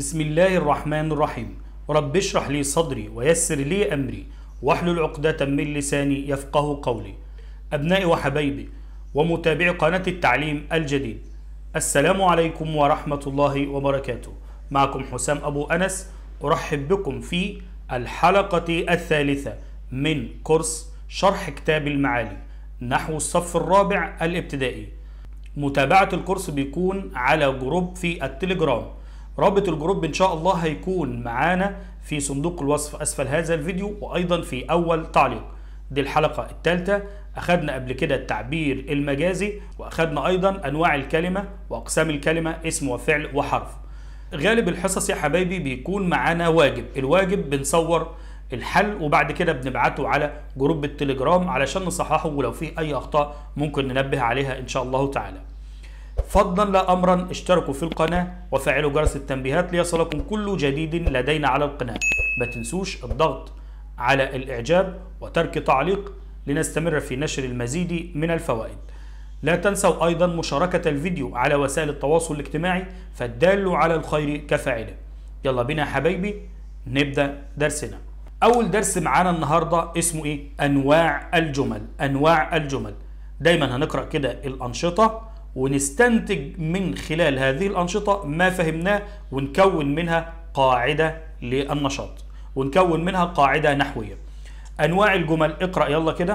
بسم الله الرحمن الرحيم رب اشرح لي صدري ويسر لي أمري واحلل عقدة من لساني يفقه قولي أبنائي وحبايبي ومتابعي قناة التعليم الجديد السلام عليكم ورحمة الله وبركاته معكم حسام أبو أنس أرحب بكم في الحلقة الثالثة من كورس شرح كتاب المعالي نحو الصف الرابع الابتدائي متابعة الكورس بيكون على جروب في التليجرام رابط الجروب ان شاء الله هيكون معانا في صندوق الوصف اسفل هذا الفيديو وايضا في اول تعليق دي الحلقة الثالثة اخدنا قبل كده التعبير المجازي واخدنا ايضا انواع الكلمة واقسام الكلمة اسم وفعل وحرف غالب الحصص يا حبايبي بيكون معانا واجب الواجب بنصور الحل وبعد كده بنبعته على جروب التليجرام علشان نصححه ولو فيه اي اخطاء ممكن ننبه عليها ان شاء الله تعالى فضلا لا امرا اشتركوا في القناه وفعلوا جرس التنبيهات ليصلكم كل جديد لدينا على القناه ما تنسوش الضغط على الاعجاب وترك تعليق لنستمر في نشر المزيد من الفوائد لا تنسوا ايضا مشاركه الفيديو على وسائل التواصل الاجتماعي فالدال على الخير كفاعله يلا بينا يا حبايبي نبدا درسنا اول درس معانا النهارده اسمه ايه انواع الجمل انواع الجمل دايما هنقرا كده الانشطه ونستنتج من خلال هذه الانشطه ما فهمناه ونكون منها قاعده للنشاط ونكون منها قاعده نحويه انواع الجمل اقرا يلا كده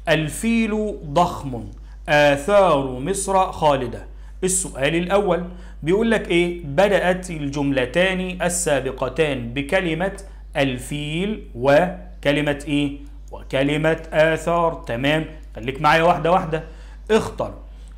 الفيل ضخم اثار مصر خالده السؤال الاول بيقول لك ايه بدات الجملتان السابقتان بكلمه الفيل وكلمة ايه وكلمة آثار تمام خليك معايا واحدة واحدة اختر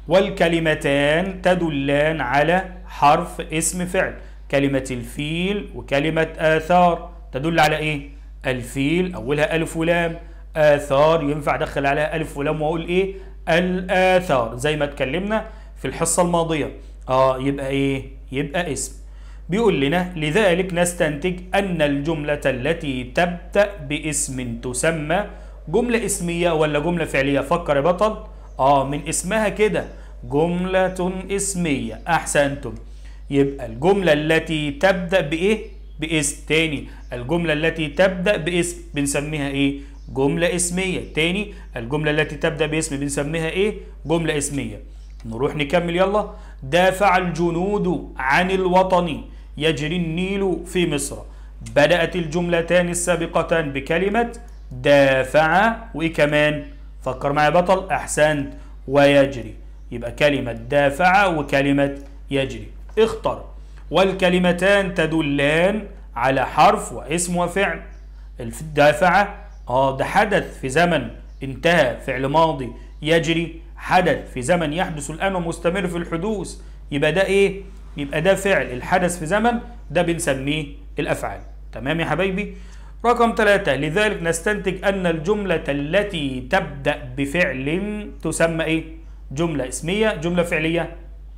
والكلمتان تدلان على حرف اسم فعل كلمة الفيل وكلمة آثار تدل على ايه الفيل أولها ألف ولام آثار ينفع أدخل عليها ألف ولام وأقول ايه الآثار زي ما اتكلمنا في الحصة الماضية اه يبقى ايه يبقى اسم بيقول لنا لذلك نستنتج أن الجملة التي تبدأ باسم تسمى جملة اسمية ولا جملة فعلية فكر يا بطل آه من اسمها كده جملة اسمية أحسنتم يبقى الجملة التي تبدأ بإيه باسم تاني الجملة التي تبدأ باسم بنسميها إيه جملة اسمية تاني الجملة التي تبدأ باسم بنسميها إيه جملة اسمية نروح نكمل يلا دافع الجنود عن الوطن يجري النيل في مصر بدأت الجملتان السابقتان بكلمة دافع وإيه كمان فكر معي بطل أحسنت ويجري يبقى كلمة دافع وكلمة يجري اختر والكلمتان تدلان على حرف واسم وفعل الدافع اه ده حدث في زمن انتهى فعل ماضي يجري حدث في زمن يحدث الآن ومستمر في الحدوث يبقى ده إيه؟ يبقى ده فعل الحدث في زمن ده بنسميه الأفعال تمام يا حبايبي؟ رقم ثلاثة لذلك نستنتج أن الجملة التي تبدأ بفعل تسمى إيه؟ جملة اسمية جملة فعلية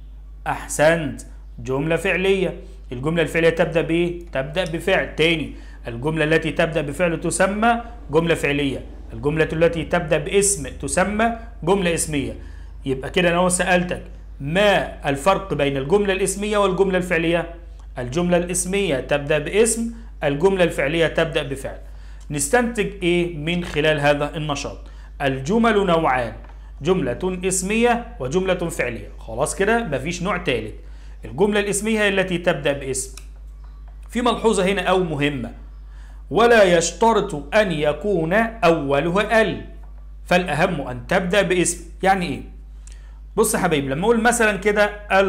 أحسنت جملة فعلية الجملة الفعلية تبدأ بإيه؟ تبدأ بفعل تاني الجملة التي تبدأ بفعل تسمى جملة فعلية الجملة التي تبدأ باسم تسمى جملة اسمية يبقى كده أنا سألتك ما الفرق بين الجملة الاسمية والجملة الفعلية الجملة الاسمية تبدأ باسم الجملة الفعلية تبدأ بفعل نستنتج إيه من خلال هذا النشاط الجمل نوعان جملة اسمية وجملة فعلية خلاص كده مفيش نوع ثالث الجملة الاسمية هي التي تبدأ باسم في ملحوظة هنا أو مهمة ولا يشترط أن يكون أولها ال فالأهم أن تبدأ باسم يعني إيه؟ بص يا حبايبي لما أقول مثلا كده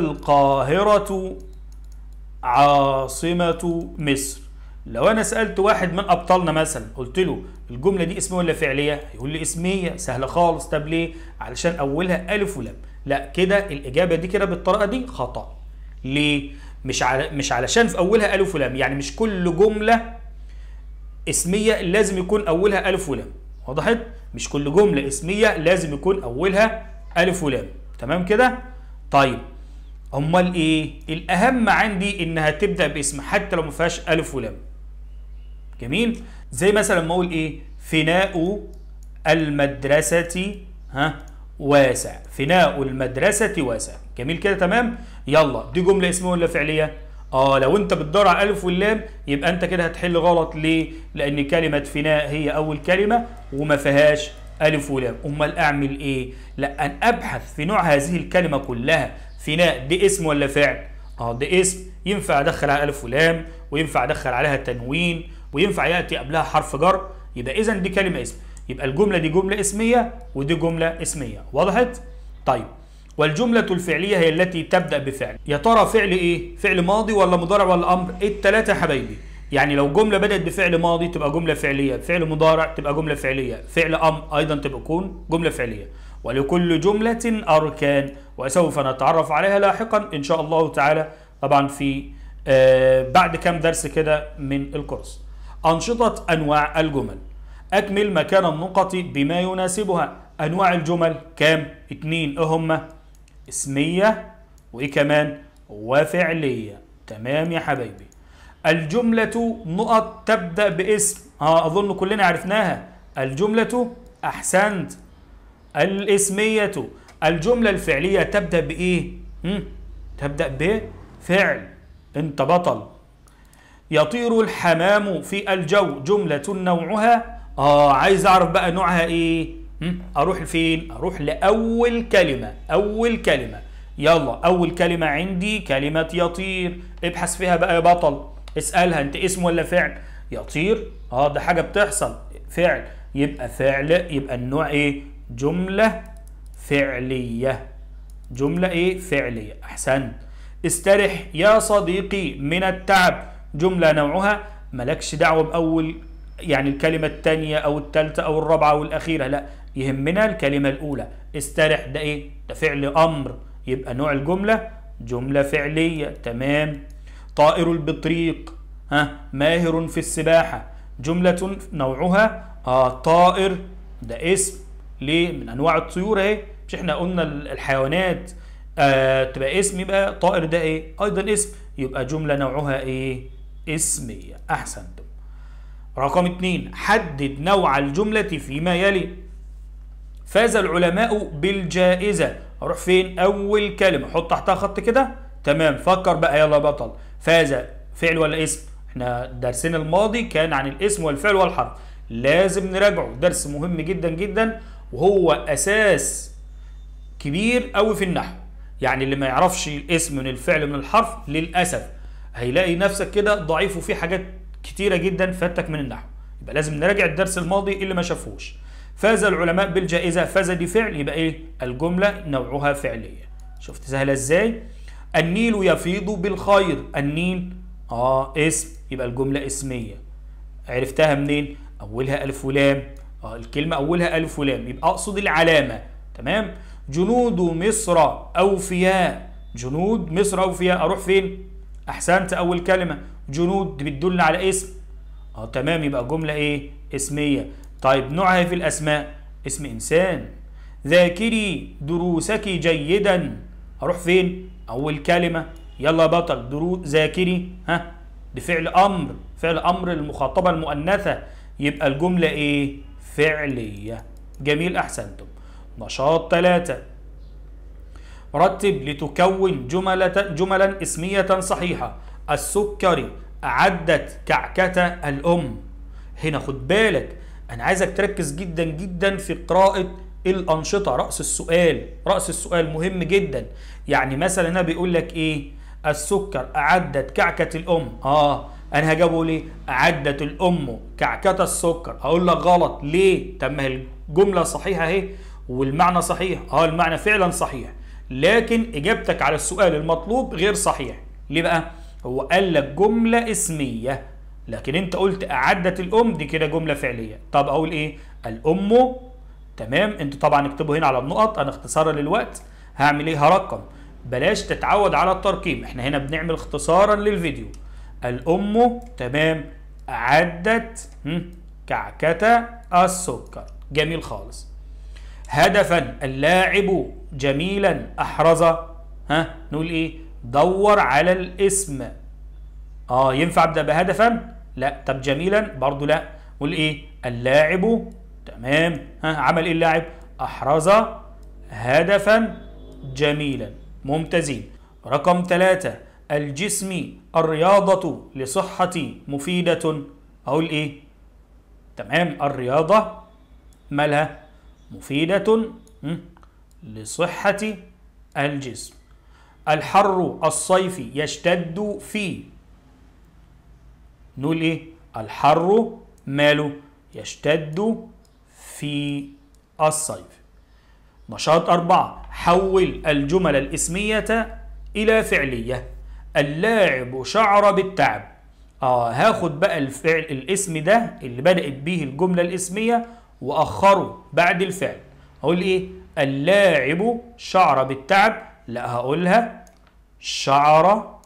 القاهرة عاصمة مصر لو أنا سألت واحد من أبطالنا مثلا قلت له الجملة دي اسمية ولا فعلية؟ يقول لي اسمية سهلة خالص طب ليه؟ علشان أولها ألف ولام لا كده الإجابة دي كده بالطريقة دي خطأ ليه؟ مش على مش علشان في أولها ألف ولام يعني مش كل جملة اسميه لازم يكون اولها الف ولام وضحت مش كل جمله اسميه لازم يكون اولها الف ولام تمام كده طيب امال ايه الاهم عندي انها تبدا باسم حتى لو ما فيهاش الف ولام جميل زي مثلا ما اقول ايه فناء المدرسه ها واسع فناء المدرسه واسع جميل كده تمام يلا دي جمله اسميه ولا فعليه اه لو انت بتدور على الالف واللام يبقى انت كده هتحل غلط ليه لان كلمه فناء هي اول كلمه وما فيهاش الف ولام امال اعمل ايه لا ان ابحث في نوع هذه الكلمه كلها فناء دي اسم ولا فعل اه ده اسم ينفع ادخل على الف ولام وينفع ادخل عليها تنوين وينفع ياتي قبلها حرف جر يبقى اذا دي كلمه اسم يبقى الجمله دي جمله اسميه ودي جمله اسميه وضحت طيب والجملة الفعلية هي التي تبدأ بفعل يا ترى فعل ايه فعل ماضي ولا مضارع ولا امر التلاتة يا حبايبي يعني لو جملة بدأت بفعل ماضي تبقى جملة فعلية فعل مضارع تبقى جملة فعلية فعل امر ايضا تبقى تكون جملة فعلية ولكل جملة اركان وسوف نتعرف عليها لاحقا ان شاء الله تعالى طبعا في آه بعد كام درس كده من الكورس أنشطة أنواع الجمل أكمل مكان النقط بما يناسبها أنواع الجمل كام؟ اتنين هم اسمية وإيه كمان؟ وفعلية تمام يا حبايبي الجملة نقط تبدأ باسم اه أظن كلنا عرفناها الجملة أحسنت الاسمية الجملة الفعلية تبدأ بإيه؟ مم. تبدأ بفعل أنت بطل يطير الحمام في الجو جملة نوعها آه عايز أعرف بقى نوعها إيه؟ مم. أروح فين؟ أروح لأول كلمة أول كلمة يلا أول كلمة عندي كلمة يطير ابحث فيها بقى يا بطل اسألها أنت اسم ولا فعل؟ يطير آه ده حاجة بتحصل فعل يبقى فعل يبقى النوع إيه؟ جملة فعلية جملة إيه؟ فعلية أحسنت استرح يا صديقي من التعب جملة نوعها ملكش دعوة بأول يعني الكلمة الثانية أو الثالثة أو الرابعة أو الأخيرة لا يهمنا الكلمة الأولى استرح ده إيه؟ ده فعل أمر يبقى نوع الجملة جملة فعلية تمام طائر البطريق ها ماهر في السباحة جملة نوعها آه طائر ده اسم ليه؟ من أنواع الطيور أهي مش إحنا قلنا الحيوانات آه تبقى اسم يبقى طائر ده إيه؟ أيضا اسم يبقى جملة نوعها إيه؟ اسمية أحسنتم رقم اتنين حدد نوع الجملة فيما يلي فاز العلماء بالجائزة أروح فين أول كلمة حط تحتها خط كده تمام فكر بقى يلا بطل فاز فعل ولا اسم احنا درسنا الماضي كان عن الاسم والفعل والحرف لازم نراجعه درس مهم جدا جدا وهو أساس كبير قوي في النحو يعني اللي ما يعرفش الاسم من الفعل من الحرف للأسف هيلاقي نفسك كده ضعيف وفي حاجات كتيرة جدا فاتك من النحو يبقى لازم نراجع الدرس الماضي اللي ما شافوش فاز العلماء بالجائزة فاز دي فعل يبقى ايه الجملة نوعها فعلية شفت سهلة ازاي النيل يفيض بالخير النيل اه اسم يبقى الجملة اسمية عرفتها منين اولها الف ولام اه الكلمة اولها الف ولام يبقى اقصد العلامة تمام جنود مصر اوفياء جنود مصر اوفياء اروح فين احسنت اول كلمة جنود دي بتدل على اسم اه تمام يبقى جملة ايه اسمية طيب نوعها في الاسماء اسم انسان ذاكري دروسك جيدا اروح فين اول كلمة يلا يا بطل دروس ذاكري ها دي فعل امر فعل امر المخاطبة المؤنثة يبقى الجملة ايه فعلية جميل احسنتم نشاط ثلاثة رتب لتكون جملة جملا اسمية صحيحة السكري أعدت كعكة الأم هنا خد بالك أنا عايزك تركز جدا جدا في قراءة الأنشطة رأس السؤال رأس السؤال مهم جدا يعني مثلا هنا بيقول لك إيه السكر أعدت كعكة الأم آه أنا هجاوبه ليه أعدت الأم كعكة السكر هقول لك غلط ليه طب ما هي الجملة صحيحة أهي والمعنى صحيح اه المعنى فعلا صحيح لكن اجابتك على السؤال المطلوب غير صحيح ليه بقى هو قال لك جمله اسميه لكن انت قلت اعدت الام دي كده جمله فعليه طب اقول ايه الام تمام انت طبعا اكتبوا هنا على النقط انا اختصارا للوقت هعمل ايه هرقم بلاش تتعود على الترقيم احنا هنا بنعمل اختصارا للفيديو الام تمام اعدت كعكه السكر جميل خالص هدفا اللاعب جميلا احرز ها نقول ايه دور على الاسم اه ينفع ابدا بهدفا لا طب جميلا برضو لا نقول ايه اللاعب تمام ها عمل ايه اللاعب احرز هدفا جميلا ممتازين رقم ثلاثة الجسم الرياضة لصحتي مفيدة أقول إيه تمام الرياضة مالها مفيدة م? لصحة الجسم الحر الصيف يشتد في نقول ايه الحر ماله يشتد في الصيف نشاط أربعة حول الجمل الاسمية إلى فعلية اللاعب شعر بالتعب آه هاخد بقى الفعل الاسم ده اللي بدأت به الجملة الاسمية وأخره بعد الفعل أقول إيه اللاعب شعر بالتعب لا هقولها شعر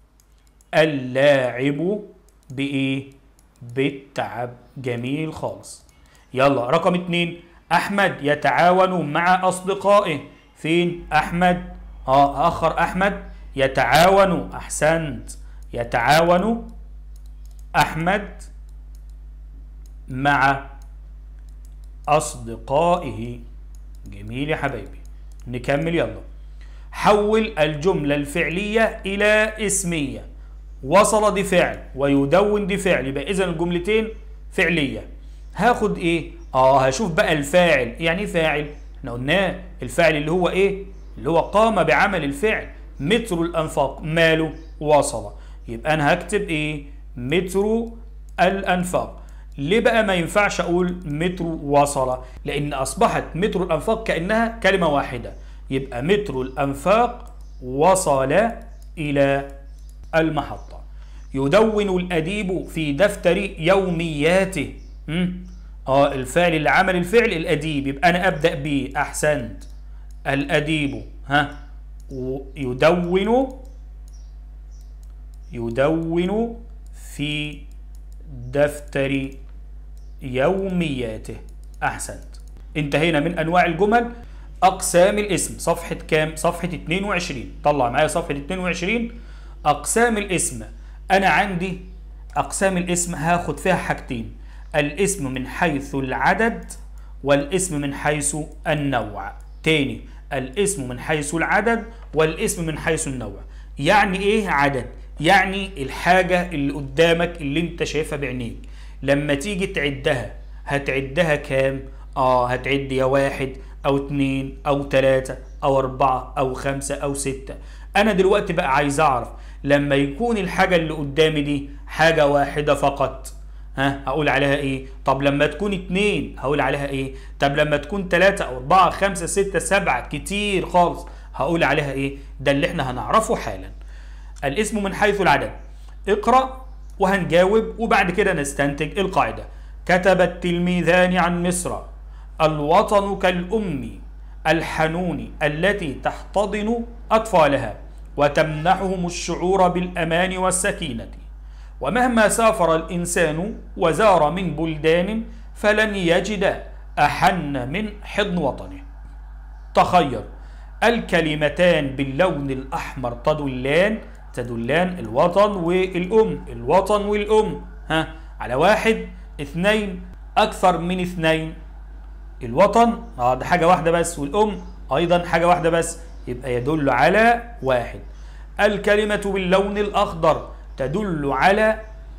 اللاعب بإيه بالتعب جميل خالص يلا رقم اتنين أحمد يتعاون مع أصدقائه فين أحمد اه آخر أحمد يتعاون أحسنت يتعاون أحمد مع أصدقائه جميل يا حبايبي نكمل يلا حول الجملة الفعلية إلى اسمية وصل دي فعل ويدون دي فعل يبقى إذا الجملتين فعلية هاخد إيه؟ آه هشوف بقى الفاعل يعني إيه فاعل؟ إحنا قلناه الفاعل اللي هو إيه؟ اللي هو قام بعمل الفعل متر الأنفاق ماله وصل يبقى أنا هكتب إيه؟ متر الأنفاق ليه بقى ما ينفعش أقول متر وصل؟ لأن أصبحت متر الأنفاق كأنها كلمة واحدة يبقى متر الأنفاق وصل إلى المحطة يدون الأديب في دفتر يومياته مم. اه الفعل اللي عمل الفعل الأديب يبقى أنا أبدأ به أحسنت الأديب ها يدون يدون في دفتر يومياته أحسنت انتهينا من أنواع الجمل أقسام الاسم صفحة كام؟ صفحة 22 طلع معايا صفحة 22 أقسام الاسم أنا عندي أقسام الاسم هاخد فيها حاجتين الاسم من حيث العدد والاسم من حيث النوع تاني الاسم من حيث العدد والاسم من حيث النوع يعني ايه عدد يعني الحاجة اللي قدامك اللي انت شايفها بعينيك لما تيجي تعدها هتعدها كام اه هتعد يا واحد او اتنين او تلاتة او اربعة او خمسة او ستة انا دلوقتي بقى عايز اعرف لما يكون الحاجة اللي قدامي دي حاجة واحدة فقط ها هقول عليها ايه طب لما تكون اتنين هقول عليها ايه طب لما تكون تلاتة او اربعة خمسة ستة سبعة كتير خالص هقول عليها ايه ده اللي احنا هنعرفه حالا الاسم من حيث العدد اقرأ وهنجاوب وبعد كده نستنتج القاعدة كتب التلميذان عن مصر الوطن كالأم الحنون التي تحتضن أطفالها وتمنحهم الشعور بالأمان والسكينة ومهما سافر الإنسان وزار من بلدان فلن يجد أحن من حضن وطنه تخير الكلمتان باللون الأحمر تدلان تدلان الوطن والأم الوطن والأم ها على واحد اثنين أكثر من اثنين الوطن اه ده حاجة واحدة بس والأم أيضا حاجة واحدة بس يبقى يدل على واحد الكلمة باللون الأخضر تدل على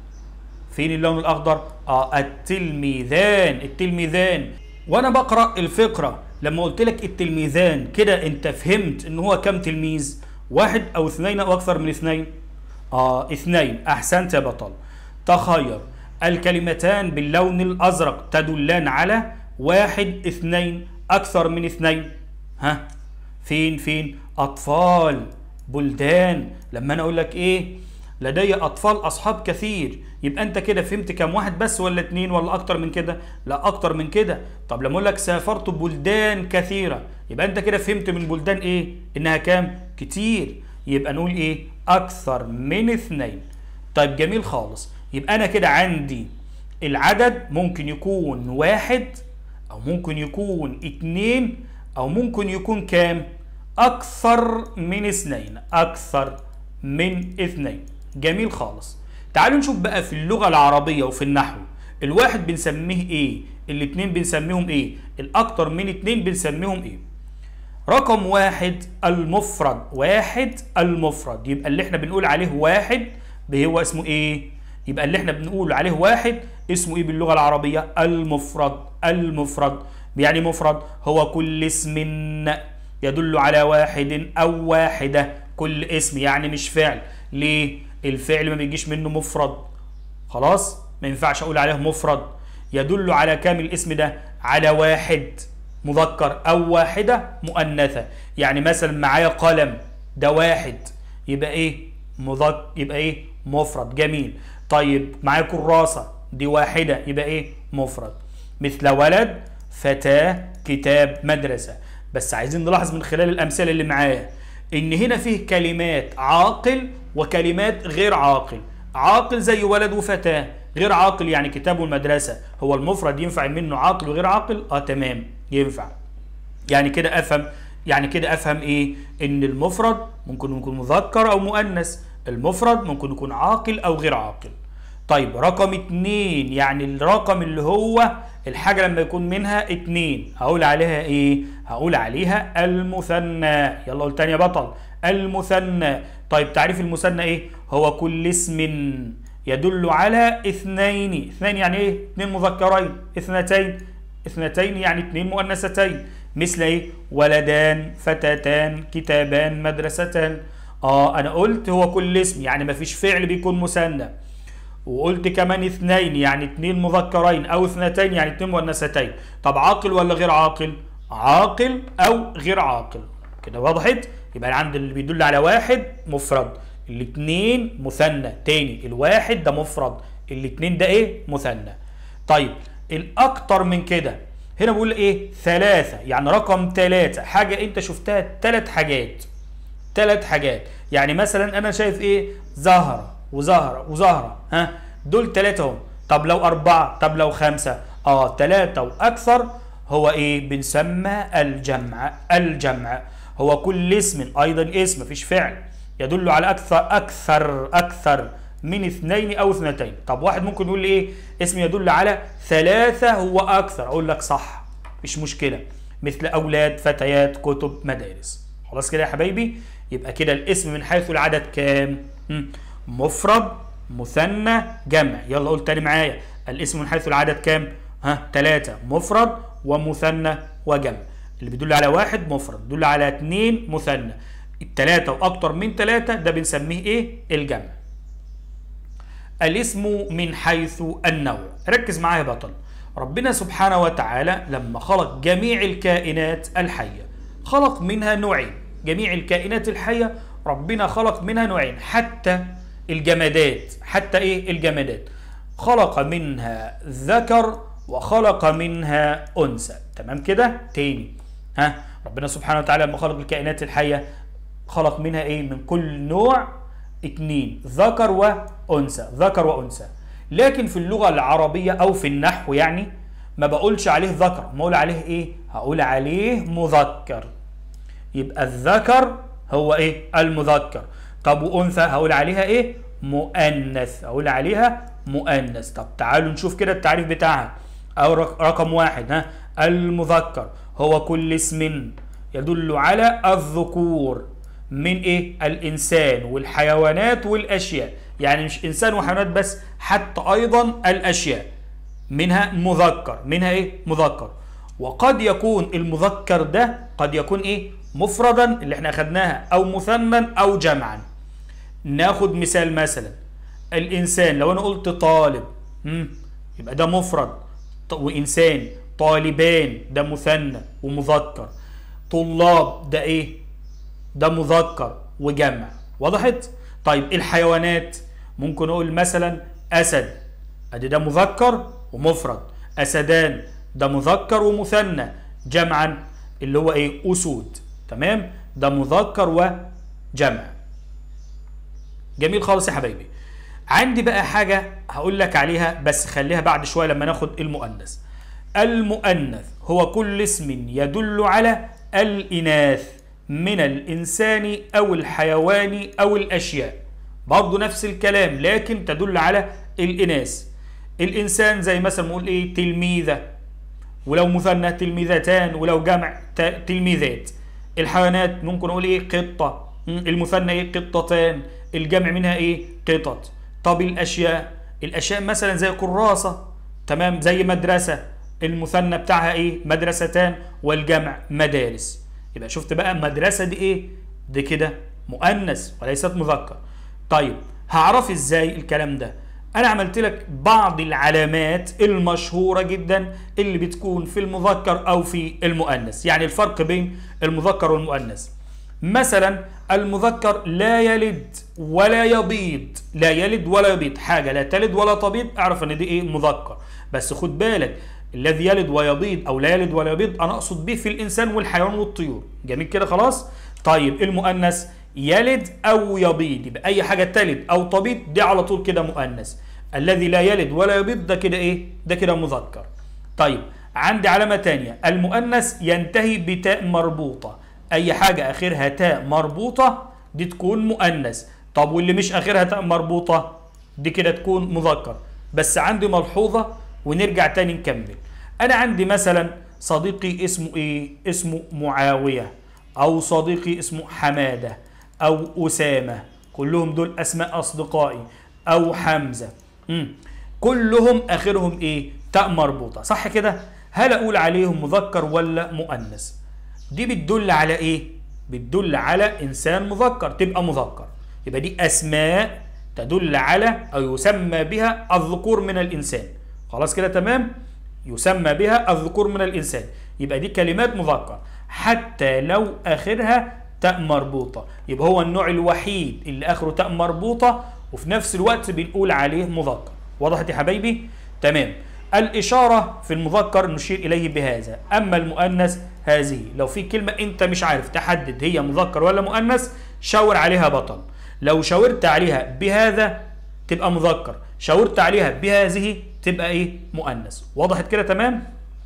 فين اللون الأخضر؟ آه التلميذان التلميذان وأنا بقرأ الفقرة لما قلت لك التلميذان كده أنت فهمت إن هو كم تلميذ؟ واحد أو اثنين أو أكثر من اثنين؟ آه اثنين أحسنت يا بطل تخير الكلمتان باللون الأزرق تدلان على واحد اثنين أكثر من اثنين ها فين فين أطفال بلدان لما أنا أقول لك إيه لدي أطفال أصحاب كثير يبقى أنت كده فهمت كم واحد بس ولا اتنين ولا أكتر من كده لا أكتر من كده طب لما أقول لك سافرت بلدان كثيرة يبقى أنت كده فهمت من بلدان إيه إنها كام كتير يبقى نقول إيه أكثر من اثنين طيب جميل خالص يبقى أنا كده عندي العدد ممكن يكون واحد أو ممكن يكون اتنين أو ممكن يكون كام أكثر من اثنين أكثر من اثنين جميل خالص تعالوا نشوف بقى في اللغة العربية وفي النحو الواحد بنسميه ايه الاتنين بنسميهم ايه الاكتر من اتنين بنسميهم ايه رقم واحد المفرد واحد المفرد يبقى اللي احنا بنقول عليه واحد هو اسمه ايه يبقى اللي احنا بنقول عليه واحد اسمه ايه باللغة العربية المفرد المفرد يعني مفرد هو كل اسم يدل على واحد او واحدة كل اسم يعني مش فعل ليه الفعل ما بيجيش منه مفرد خلاص ما ينفعش اقول عليه مفرد يدل على كام الاسم ده على واحد مذكر او واحده مؤنثه يعني مثلا معايا قلم ده واحد يبقى ايه مذكر يبقى ايه مفرد جميل طيب معايا كراسه دي واحده يبقى ايه مفرد مثل ولد فتاه كتاب مدرسه بس عايزين نلاحظ من خلال الامثله اللي معايا ان هنا فيه كلمات عاقل وكلمات غير عاقل عاقل زي ولد وفتاه غير عاقل يعني كتاب والمدرسه هو المفرد ينفع منه عاقل وغير عاقل اه تمام ينفع يعني كده افهم يعني كده افهم ايه ان المفرد ممكن يكون مذكر او مؤنث المفرد ممكن يكون عاقل او غير عاقل طيب رقم اتنين يعني الرقم اللي هو الحاجة لما يكون منها اتنين هقول عليها ايه هقول عليها المثنى يلا قول تاني يا بطل المثنى طيب تعريف المثنى ايه هو كل اسم يدل على اثنين اثنين يعني ايه اثنين مذكرين اثنتين اثنتين يعني اثنين مؤنثتين مثل ايه ولدان فتاتان كتابان مدرستان اه انا قلت هو كل اسم يعني ما فيش فعل بيكون مثنى وقلت كمان اثنين يعني اثنين مذكرين او اثنتين يعني اثنين مؤنثتين طب عاقل ولا غير عاقل عاقل او غير عاقل كده وضحت يبقى عند اللي بيدل على واحد مفرد الاثنين مثنى تاني الواحد ده مفرد الاثنين ده ايه مثنى طيب الاكتر من كده هنا بقول ايه ثلاثة يعني رقم ثلاثة حاجة انت شفتها ثلاث حاجات ثلاث حاجات يعني مثلا انا شايف ايه زهرة وزهرة وزهرة ها دول ثلاثة هم طب لو أربعة طب لو خمسة اه ثلاثة وأكثر هو ايه بنسمى الجمع الجمع هو كل اسم ايضا اسم مفيش فعل يدل على اكثر اكثر اكثر من اثنين او اثنتين طب واحد ممكن يقول لي ايه اسم يدل على ثلاثة هو اكثر اقول لك صح مش مشكلة مثل اولاد فتيات كتب مدارس خلاص كده يا حبايبي يبقى كده الاسم من حيث العدد كام مم. مفرد مثنى جمع يلا قول تاني معايا الاسم من حيث العدد كام ها ثلاثة مفرد ومثنى وجمع اللي بيدل على واحد مفرد بيدل على اثنين مثنى الثلاثة واكتر من ثلاثة ده بنسميه ايه الجمع الاسم من حيث النوع ركز معايا يا بطل ربنا سبحانه وتعالى لما خلق جميع الكائنات الحية خلق منها نوعين جميع الكائنات الحية ربنا خلق منها نوعين حتى الجمادات حتى ايه الجمادات خلق منها ذكر وخلق منها انثى تمام كده تاني ها ربنا سبحانه وتعالى لما خلق الكائنات الحيه خلق منها ايه من كل نوع اتنين ذكر وانثى ذكر وانثى لكن في اللغه العربيه او في النحو يعني ما بقولش عليه ذكر ما اقول عليه ايه هقول عليه مذكر يبقى الذكر هو ايه المذكر طب وانثى هقول عليها ايه مؤنث هقول عليها مؤنث طب تعالوا نشوف كده التعريف بتاعها او رقم واحد ها المذكر هو كل اسم يدل على الذكور من ايه الانسان والحيوانات والاشياء يعني مش انسان وحيوانات بس حتى ايضا الاشياء منها مذكر منها ايه مذكر وقد يكون المذكر ده قد يكون ايه مفردا اللي احنا اخدناها او مثنى او جمعا ناخد مثال مثلا الانسان لو انا قلت طالب مم. يبقى ده مفرد وانسان طالبان ده مثنى ومذكر طلاب ده ايه ده مذكر وجمع وضحت طيب الحيوانات ممكن اقول مثلا اسد ادي ده مذكر ومفرد اسدان ده مذكر ومثنى جمعا اللي هو ايه اسود تمام ده مذكر وجمع جميل خالص يا حبايبي عندي بقى حاجة هقول لك عليها بس خليها بعد شوية لما ناخد المؤنث المؤنث هو كل اسم يدل على الإناث من الإنسان أو الحيوان أو الأشياء برضه نفس الكلام لكن تدل على الإناث الإنسان زي مثلا نقول إيه تلميذة ولو مثنى تلميذتان ولو جمع تلميذات الحيوانات ممكن اقول ايه قطه مم، المثنى ايه قطتان الجمع منها ايه قطط طب الاشياء الاشياء مثلا زي كراسه تمام زي مدرسه المثنى بتاعها ايه مدرستان والجمع مدارس يبقى شفت بقى مدرسه دي ايه دي كده مؤنث وليست مذكر طيب هعرف ازاي الكلام ده انا عملت لك بعض العلامات المشهوره جدا اللي بتكون في المذكر او في المؤنث يعني الفرق بين المذكر والمؤنث مثلا المذكر لا يلد ولا يبيض لا يلد ولا يبيض حاجه لا تلد ولا تبيض اعرف ان دي ايه مذكر بس خد بالك الذي يلد ويبيض او لا يلد ولا يبيض انا اقصد به في الانسان والحيوان والطيور جميل كده خلاص طيب المؤنث يلد او يبيض يبقى اي حاجه تلد او تبيض دي على طول كده مؤنث الذي لا يلد ولا يبيض ده كده ايه ده كده مذكر طيب عندي علامه تانية المؤنث ينتهي بتاء مربوطه اي حاجه اخرها تاء مربوطه دي تكون مؤنث طب واللي مش اخرها تاء مربوطه دي كده تكون مذكر بس عندي ملحوظه ونرجع تاني نكمل انا عندي مثلا صديقي اسمه ايه اسمه معاويه او صديقي اسمه حماده او اسامه كلهم دول اسماء اصدقائي او حمزه مم. كلهم اخرهم ايه تاء مربوطه صح كده هل اقول عليهم مذكر ولا مؤنث دي بتدل على ايه بتدل على انسان مذكر تبقى مذكر يبقى دي اسماء تدل على او يسمى بها الذكور من الانسان خلاص كده تمام يسمى بها الذكور من الانسان يبقى دي كلمات مذكر حتى لو اخرها تاء مربوطه يبقى هو النوع الوحيد اللي اخره تاء مربوطه وفي نفس الوقت بنقول عليه مذكر وضحت يا حبايبي تمام الإشارة في المذكر نشير إليه بهذا أما المؤنث هذه لو في كلمة أنت مش عارف تحدد هي مذكر ولا مؤنث شاور عليها بطل لو شاورت عليها بهذا تبقى مذكر شاورت عليها بهذه تبقى إيه مؤنث وضحت كده تمام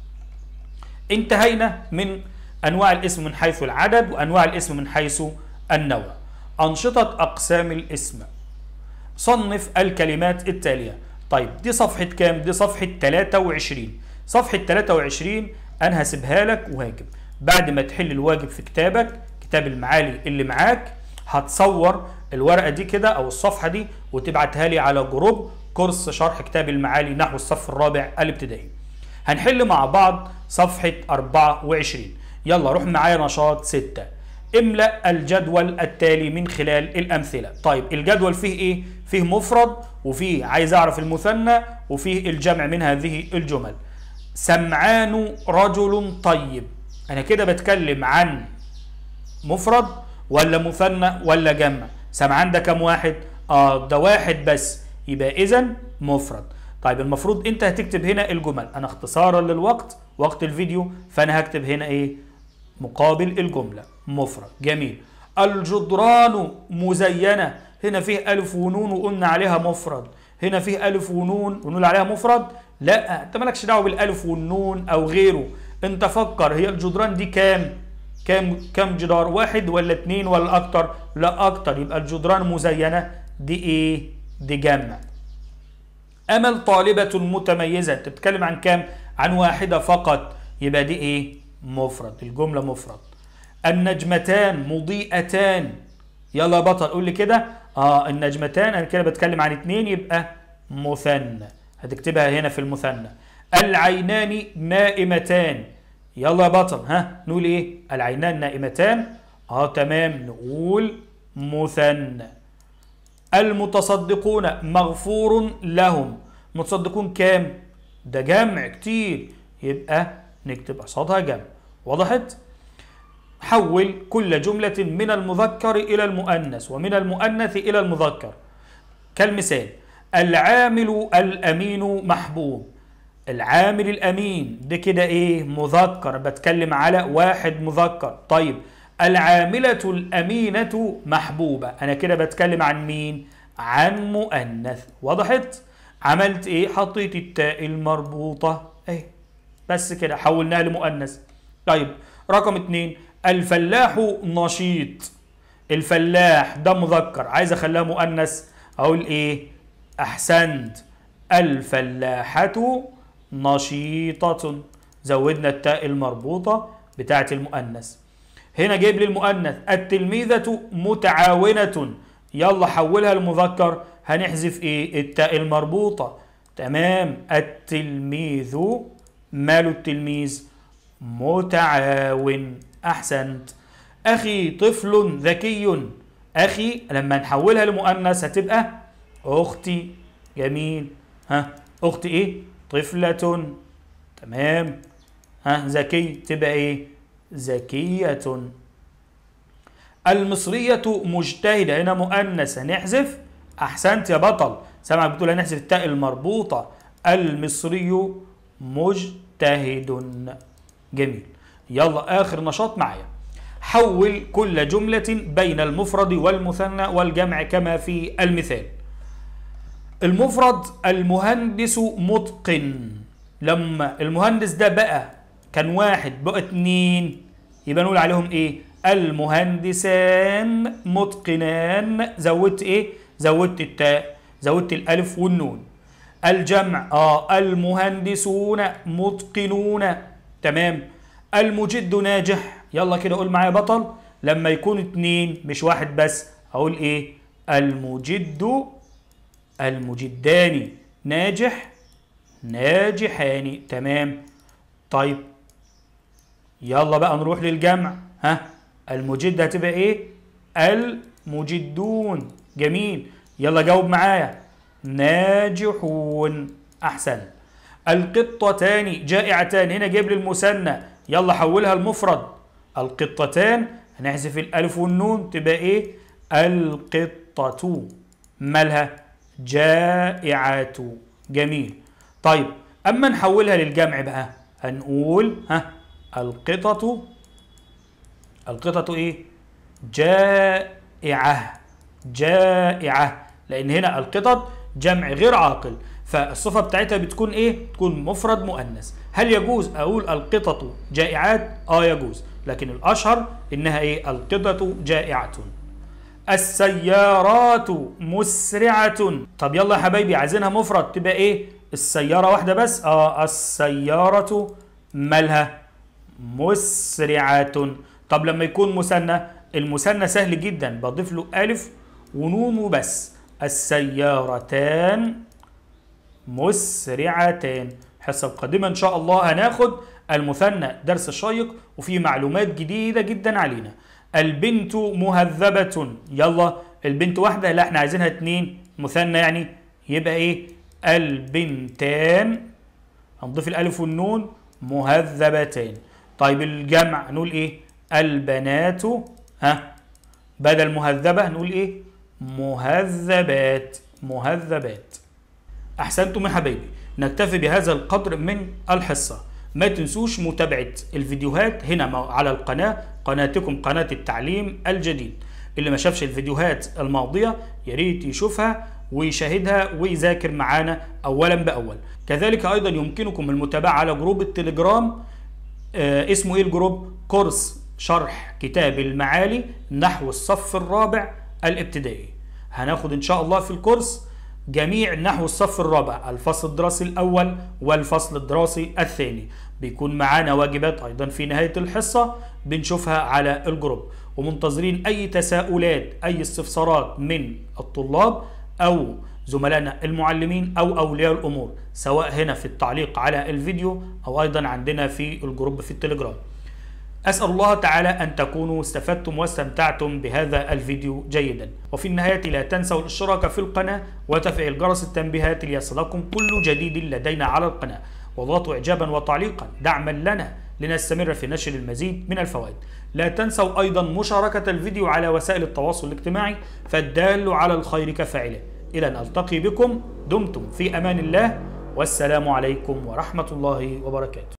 انتهينا من أنواع الاسم من حيث العدد وأنواع الاسم من حيث النوع أنشطة أقسام الاسم صنف الكلمات التالية طيب دي صفحة كام؟ دي صفحة 23 صفحة 23 أنا هسيبها لك وهاجم بعد ما تحل الواجب في كتابك كتاب المعالي اللي معاك هتصور الورقة دي كده أو الصفحة دي وتبعتها لي على جروب كورس شرح كتاب المعالي نحو الصف الرابع الابتدائي هنحل مع بعض صفحة 24 يلا روح معايا نشاط 6 املأ الجدول التالي من خلال الأمثلة طيب الجدول فيه إيه؟ فيه مفرد وفيه عايز أعرف المثنى وفيه الجمع من هذه الجمل سمعان رجل طيب أنا كده بتكلم عن مفرد ولا مثنى ولا جمع سمعان ده كم واحد اه ده واحد بس يبقى اذا مفرد طيب المفروض انت هتكتب هنا الجمل انا اختصارا للوقت وقت الفيديو فانا هكتب هنا ايه مقابل الجملة مفرد جميل الجدران مزينة هنا فيه ألف ونون وقلنا عليها مفرد هنا فيه ألف ونون ونقول عليها مفرد لا انت مالكش دعوة بالألف والنون أو غيره انت فكر هي الجدران دي كام كام كام جدار واحد ولا اتنين ولا أكتر لا أكتر يبقى الجدران مزينة دي إيه دي جمع أمل طالبة متميزة أنت بتتكلم عن كام عن واحدة فقط يبقى دي إيه مفرد الجملة مفرد النجمتان مضيئتان يلا يا بطل قول لي كده اه النجمتان انا كده بتكلم عن اتنين يبقى مثنى هتكتبها هنا في المثنى العينان نائمتان يلا يا بطل ها نقول ايه العينان نائمتان اه تمام نقول مثنى المتصدقون مغفور لهم متصدقون كام ده جمع كتير يبقى نكتب قصادها جمع وضحت حول كل جملة من المذكر إلى المؤنث ومن المؤنث إلى المذكر كالمثال العامل الأمين محبوب العامل الأمين ده كده إيه مذكر بتكلم على واحد مذكر طيب العاملة الأمينة محبوبة أنا كده بتكلم عن مين عن مؤنث وضحت عملت إيه حطيت التاء المربوطة إيه بس كده حولناها لمؤنث طيب رقم اتنين الفلاح نشيط الفلاح ده مذكر عايز اخليها مؤنث اقول ايه احسنت الفلاحة نشيطة زودنا التاء المربوطة بتاعة المؤنث هنا جايب لي المؤنث التلميذة متعاونة يلا حولها لمذكر هنحذف ايه التاء المربوطة تمام التلميذ ماله التلميذ متعاون احسنت اخي طفل ذكي اخي لما نحولها لمؤنث هتبقى اختي جميل ها اختي ايه طفلة تمام ها ذكي تبقى ايه ذكية المصرية مجتهدة هنا مؤنث هنحذف احسنت يا بطل سامعك بتقول هنحذف التاء المربوطة المصري مجتهد جميل يلا اخر نشاط معايا حول كل جملة بين المفرد والمثنى والجمع كما في المثال المفرد المهندس متقن لما المهندس ده بقى كان واحد بقى اتنين يبقى نقول عليهم ايه المهندسان متقنان زودت ايه زودت التاء زودت الالف والنون الجمع اه المهندسون متقنون تمام المجد ناجح يلا كده قول معايا بطل لما يكون اتنين مش واحد بس اقول ايه المجد المجدان ناجح ناجحان تمام طيب يلا بقى نروح للجمع ها المجد هتبقى ايه المجدون جميل يلا جاوب معايا ناجحون احسن القطتان جائعتان هنا جايب لي المثنى يلا حولها المفرد القطتان هنحذف الالف والنون تبقى ايه القطة مالها جائعات جميل طيب اما نحولها للجمع بقى هنقول ها القطة القطة ايه جائعة جائعة لان هنا القطط جمع غير عاقل فالصفة بتاعتها بتكون ايه تكون مفرد مؤنث هل يجوز اقول القطط جائعات اه يجوز لكن الاشهر انها ايه القطة جائعة السيارات مسرعة طب يلا يا حبايبي عايزينها مفرد تبقى ايه السيارة واحدة بس اه السيارة مالها مسرعة طب لما يكون مثنى المثنى سهل جدا بضيف له ألف ونون وبس السيارتان مسرعتان الحصة القادمة إن شاء الله هناخد المثنى درس الشيق وفيه معلومات جديدة جدا علينا البنت مهذبة يلا البنت واحدة لا احنا عايزينها اتنين مثنى يعني يبقى ايه البنتان هنضيف الالف والنون مهذبتان طيب الجمع نقول ايه البنات ها بدل مهذبة نقول ايه مهذبات مهذبات احسنتم يا حبايبي نكتفي بهذا القدر من الحصه ما تنسوش متابعه الفيديوهات هنا على القناه قناتكم قناه التعليم الجديد اللي ما شافش الفيديوهات الماضيه يا ريت يشوفها ويشاهدها ويذاكر معانا اولا باول كذلك ايضا يمكنكم المتابعه على جروب التليجرام آه اسمه ايه الجروب كورس شرح كتاب المعالي نحو الصف الرابع الابتدائي هناخد ان شاء الله في الكورس جميع نحو الصف الرابع الفصل الدراسي الأول والفصل الدراسي الثاني بيكون معانا واجبات أيضا في نهاية الحصة بنشوفها على الجروب ومنتظرين أي تساؤلات أي استفسارات من الطلاب أو زملائنا المعلمين أو أولياء الأمور سواء هنا في التعليق على الفيديو أو أيضا عندنا في الجروب في التليجرام أسأل الله تعالى أن تكونوا استفدتم واستمتعتم بهذا الفيديو جيدا وفي النهاية لا تنسوا الاشتراك في القناة وتفعيل جرس التنبيهات ليصلكم كل جديد لدينا على القناة وضغطوا إعجابا وتعليقا دعما لنا لنستمر في نشر المزيد من الفوائد لا تنسوا أيضا مشاركة الفيديو على وسائل التواصل الاجتماعي فالدال على الخير كفاعله إلى أن ألتقي بكم دمتم في أمان الله والسلام عليكم ورحمة الله وبركاته